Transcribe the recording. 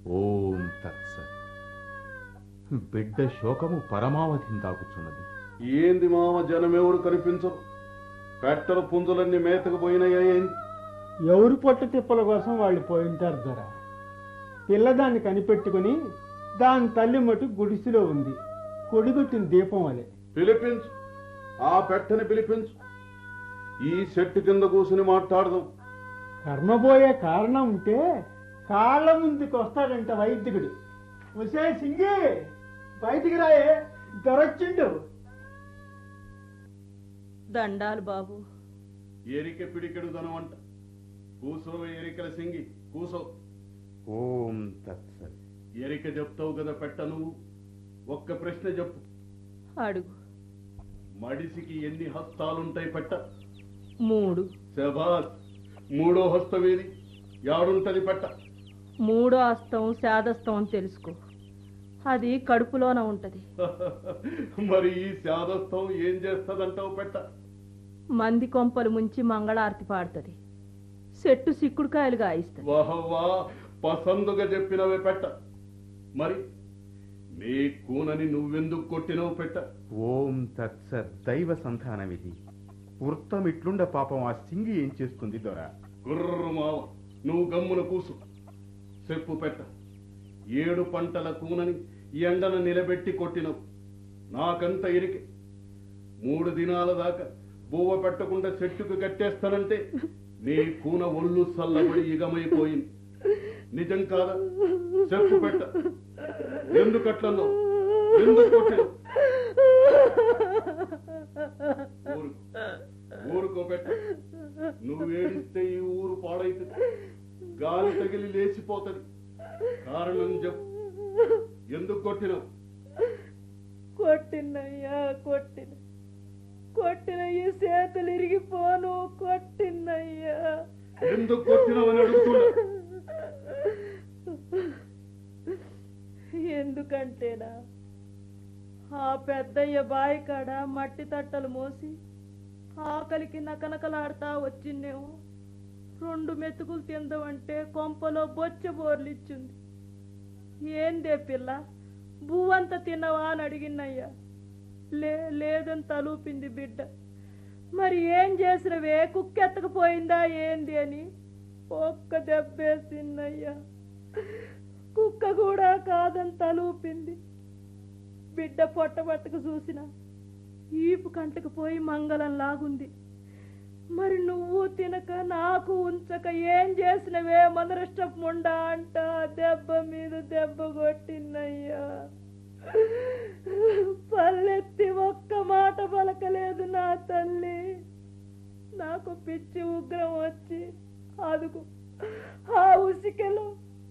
ఓం తత్సత్ బిడ్డ శోకము పరమావధిని దాగుచున్నది ఏంది మామ జనమెవరు కనిపించరు పెట్టల పుంజులన్నీ మేతకు పోయినాయా ఏంది ఎవరు పొట్ట తిప్పల కోసం వాళ్ళు పోయింటారు ధర పిల్లదాన్ని కనిపెట్టుకుని దాని తల్లి మటు గుడిసెలో ఉంది కొడిగొట్టిన దీపం వలె పిలిపించు ఆ పెట్టని పిలిపించు ఈ చెట్టు కింద కూసుని మాట్లాడదాం కర్మబోయే కారణం ఉంటే కాళ్ళ ముందుకు వస్తాడంట వైద్యుడు ఉసే సింగి బయటికి రాయే దొరొచ్చిండు దండాలు బాబు ఎరిక పిడికెడు ధనమంట కూసో ఎరికల సింగి కూసో ఓం తత్సత్ ఎరిక చెప్తావు కదా పెట్ట నువ్వు ఒక్క ప్రశ్న చెప్పు అడుగు మడిసికి ఎన్ని హస్తాలుంటాయి పెట్ట మూడు శబాస్ మూడో హస్తమేది యాడుంటది పెట్ట మూడో అస్తం శాదస్తం అని తెలుసుకో అది కడుపులోన ఉంటది మరి ఈ శాదస్థం ఏం చేస్తదంటావు పెట్ట మంది కొంపలు ముంచి మంగళారతి పాడుతుంది చెట్టు సిక్కుడుకాయలు గాయిస్తుంది వాహవ్వా పసందుగా చెప్పినవే పెట్ట మరి నీ కూనని నువ్వెందుకు కొట్టినవు పెట్ట ఓం తత్సత్ దైవ సంతానమిది వృత్తమిట్లుండ పాపం ఆ సింగి ఏం చేస్తుంది దొర గుర్రు మావ నువ్వు గమ్మున కూసు చెప్పు పెట్ట ఏడు పంటల కూనని ఎండన నిలబెట్టి కొట్టినవు నాకంత ఇరికి మూడు దినాల దాకా బువ్వ పెట్టకుండా చెట్టుకు కట్టేస్తానంటే నీ కూన ఒళ్ళు సల్లబడి ఇగమైపోయింది నిజం కాదా చెప్పు పెట్ట ఎందుకట్లన్నో ఎందుకు కొట్టినవు ఊరుకో ఊరుకో పెట్ట నువ్వు ఏడిస్తే ఈ ఊరు పాడైతుంది గాలి తగిలి లేచిపోతది కారణం చెప్పు ఎందుకు కొట్టినావు కొట్టినయ్యా కొట్టిన కొట్టిన ఈ చేతులు ఇరిగిపోను కొట్టినయ్యా ఎందుకు కొట్టినావు అని అడుగుతున్నా ఎందుకంటేనా ఆ పెద్దయ్య బాయి కాడ మట్టి తట్టలు మోసి ఆకలికి నకనకలాడుతా వచ్చిందేమో రెండు మెతుకులు తిందామంటే కొంపలో బొచ్చ బోర్లిచ్చింది ఏందే పిల్ల బువ్వంత తిన్నవా అని అడిగినయ్యా లే లేదని తలూపింది బిడ్డ మరి ఏం చేసినవే కుక్కెత్తకపోయిందా ఏంది అని ఒక్క దెబ్బేసిందయ్యా కుక్క కూడా కాదని తలూపింది బిడ్డ పొట్టబట్టకు చూసిన ఈపు కంటకు పోయి మంగళం లాగుంది మరి నువ్వు తినక నాకు ఉంచక ఏం చేసినవే మదరష్టపు ముండా అంట దెబ్బ మీద దెబ్బ కొట్టిందయ్యా పల్లెత్తి ఒక్క మాట పలకలేదు నా తల్లి నాకు పిచ్చి ఉగ్రం వచ్చి అదుగు ఆ ఉసికెలో